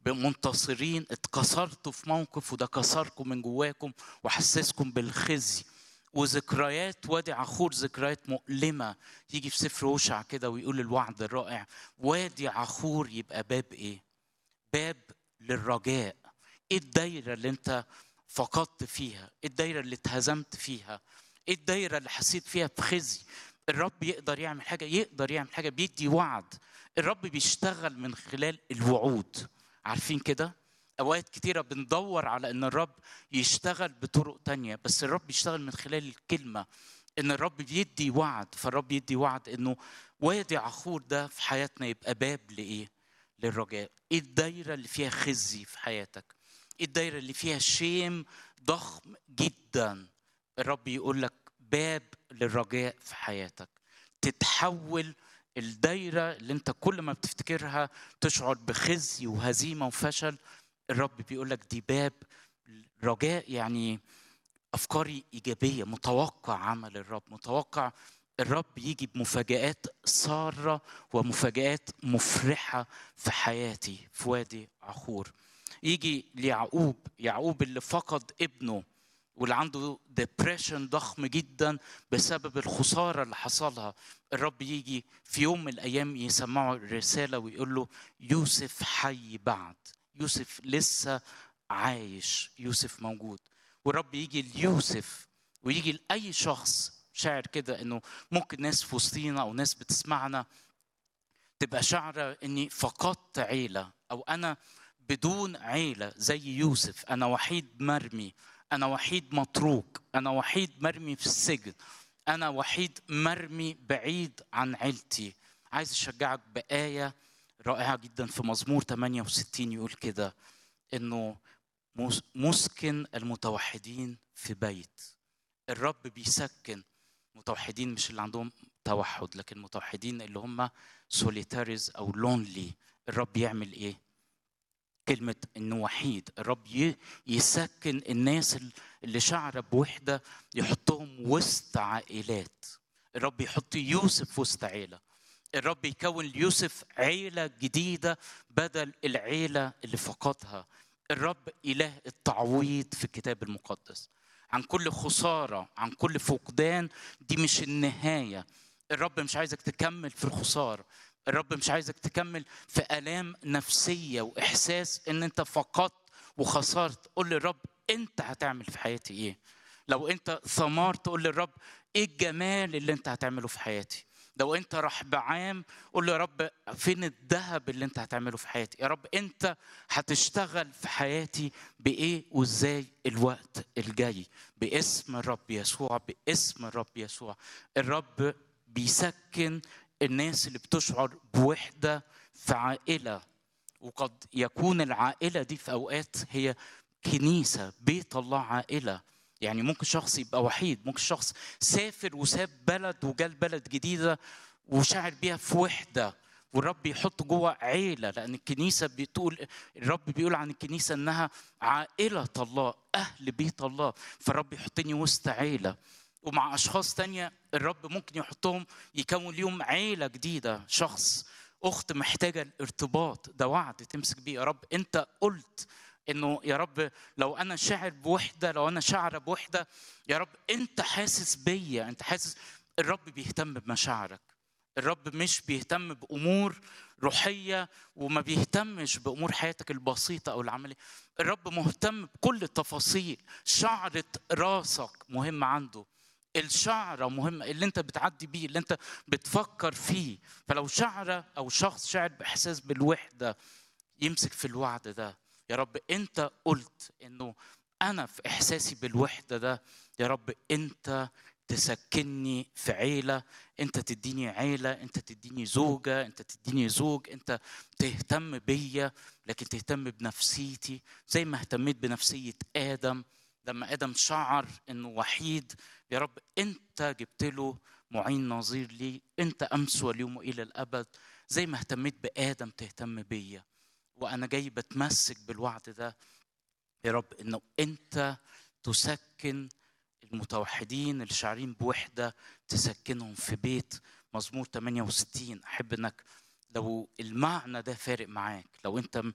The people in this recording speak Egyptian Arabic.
منتصرين اتكسرتوا في موقف وده كسركم من جواكم وحسسكم بالخزي وذكريات وادي عخور ذكريات مؤلمة يجي في سفر هوشع كده ويقول الوعد الرائع وادي عخور يبقى باب ايه؟ باب للرجاء ايه الدايرة اللي انت فقدت فيها؟ ايه الدايرة اللي اتهزمت فيها؟ ايه الدايرة اللي حسيت فيها بخزي؟ الرب يقدر يعمل حاجة يقدر يعمل حاجة بيدي وعد الرب بيشتغل من خلال الوعود عارفين كده؟ اوقات كتيره بندور على ان الرب يشتغل بطرق تانية بس الرب بيشتغل من خلال الكلمه ان الرب بيدي وعد فالرب يدي وعد انه وادي عخور ده في حياتنا يبقى باب لايه للرجاء ايه الدايره اللي فيها خزي في حياتك ايه الدايره اللي فيها شيم ضخم جدا الرب يقول لك باب للرجاء في حياتك تتحول الدايره اللي انت كل ما بتفتكرها تشعر بخزي وهزيمه وفشل الرب بيقول لك دي باب رجاء يعني افكاري ايجابيه متوقع عمل الرب متوقع الرب يجي بمفاجآت سارة ومفاجآت مفرحة في حياتي في وادي عخور يجي ليعقوب يعقوب اللي فقد ابنه واللي عنده ديبريشن ضخم جدا بسبب الخسارة اللي حصلها الرب يجي في يوم من الأيام يسمعه رسالة ويقول له يوسف حي بعد يوسف لسه عايش يوسف موجود والرب يجي ليوسف ويجي لاي شخص شاعر كده انه ممكن ناس في وسطينا او ناس بتسمعنا تبقى شعره اني فقدت عيله او انا بدون عيله زي يوسف انا وحيد مرمي انا وحيد متروك انا وحيد مرمي في السجن انا وحيد مرمي بعيد عن عيلتي عايز اشجعك بايه رائعه جدا في مزمور 68 يقول كده انه مسكن المتوحدين في بيت الرب بيسكن متوحدين مش اللي عندهم توحد لكن متوحدين اللي هم سوليتاريز او لونلي الرب يعمل ايه كلمة انه وحيد الرب يسكن الناس اللي شعر بوحدة يحطهم وسط عائلات الرب يحط يوسف وسط عيلة الرب يكون ليوسف عيلة جديدة بدل العيلة اللي فقدها الرب إله التعويض في الكتاب المقدس عن كل خسارة عن كل فقدان دي مش النهاية الرب مش عايزك تكمل في الخسارة الرب مش عايزك تكمل في آلام نفسية وإحساس إن أنت فقدت وخسرت قول للرب أنت هتعمل في حياتي إيه لو أنت ثمرت قول للرب إيه الجمال اللي أنت هتعمله في حياتي لو انت راح بعام قول له يا رب فين الذهب اللي انت هتعمله في حياتي يا رب انت هتشتغل في حياتي بايه وازاي الوقت الجاي باسم الرب يسوع باسم الرب يسوع الرب بيسكن الناس اللي بتشعر بوحده في عائله وقد يكون العائله دي في اوقات هي كنيسه بيت الله عائله يعني ممكن شخص يبقى وحيد ممكن شخص سافر وساب بلد وجال بلد جديدة وشاعر بيها في وحدة والرب يحط جوه عيلة لأن الكنيسة بتقول الرب بيقول عن الكنيسة إنها عائلة الله أهل بيت الله فالرب يحطني وسط عيلة ومع أشخاص تانية الرب ممكن يحطهم يكون ليهم عيلة جديدة شخص أخت محتاجة الارتباط ده وعد تمسك بيه يا رب أنت قلت انه يا رب لو انا شاعر بوحده لو انا شاعره بوحده يا رب انت حاسس بيا انت حاسس الرب بيهتم بمشاعرك الرب مش بيهتم بامور روحيه وما بيهتمش بامور حياتك البسيطه او العمليه الرب مهتم بكل التفاصيل شعره راسك مهم عنده الشعره مهمه اللي انت بتعدي بيه اللي انت بتفكر فيه فلو شعره او شخص شاعر باحساس بالوحده يمسك في الوعد ده يا رب انت قلت انه انا في احساسي بالوحده ده يا رب انت تسكنني في عيله انت تديني عيله انت تديني زوجه انت تديني زوج انت تهتم بيا لكن تهتم بنفسيتي زي ما اهتميت بنفسيه ادم لما ادم شعر انه وحيد يا رب انت جبت له معين نظير لي انت امس واليوم الى الابد زي ما اهتميت بادم تهتم بيا وانا جاي بتمسك بالوعد ده يا رب انه انت تسكن المتوحدين اللي شاعرين بوحده تسكنهم في بيت مزمور 68 احب انك لو المعنى ده فارق معاك لو انت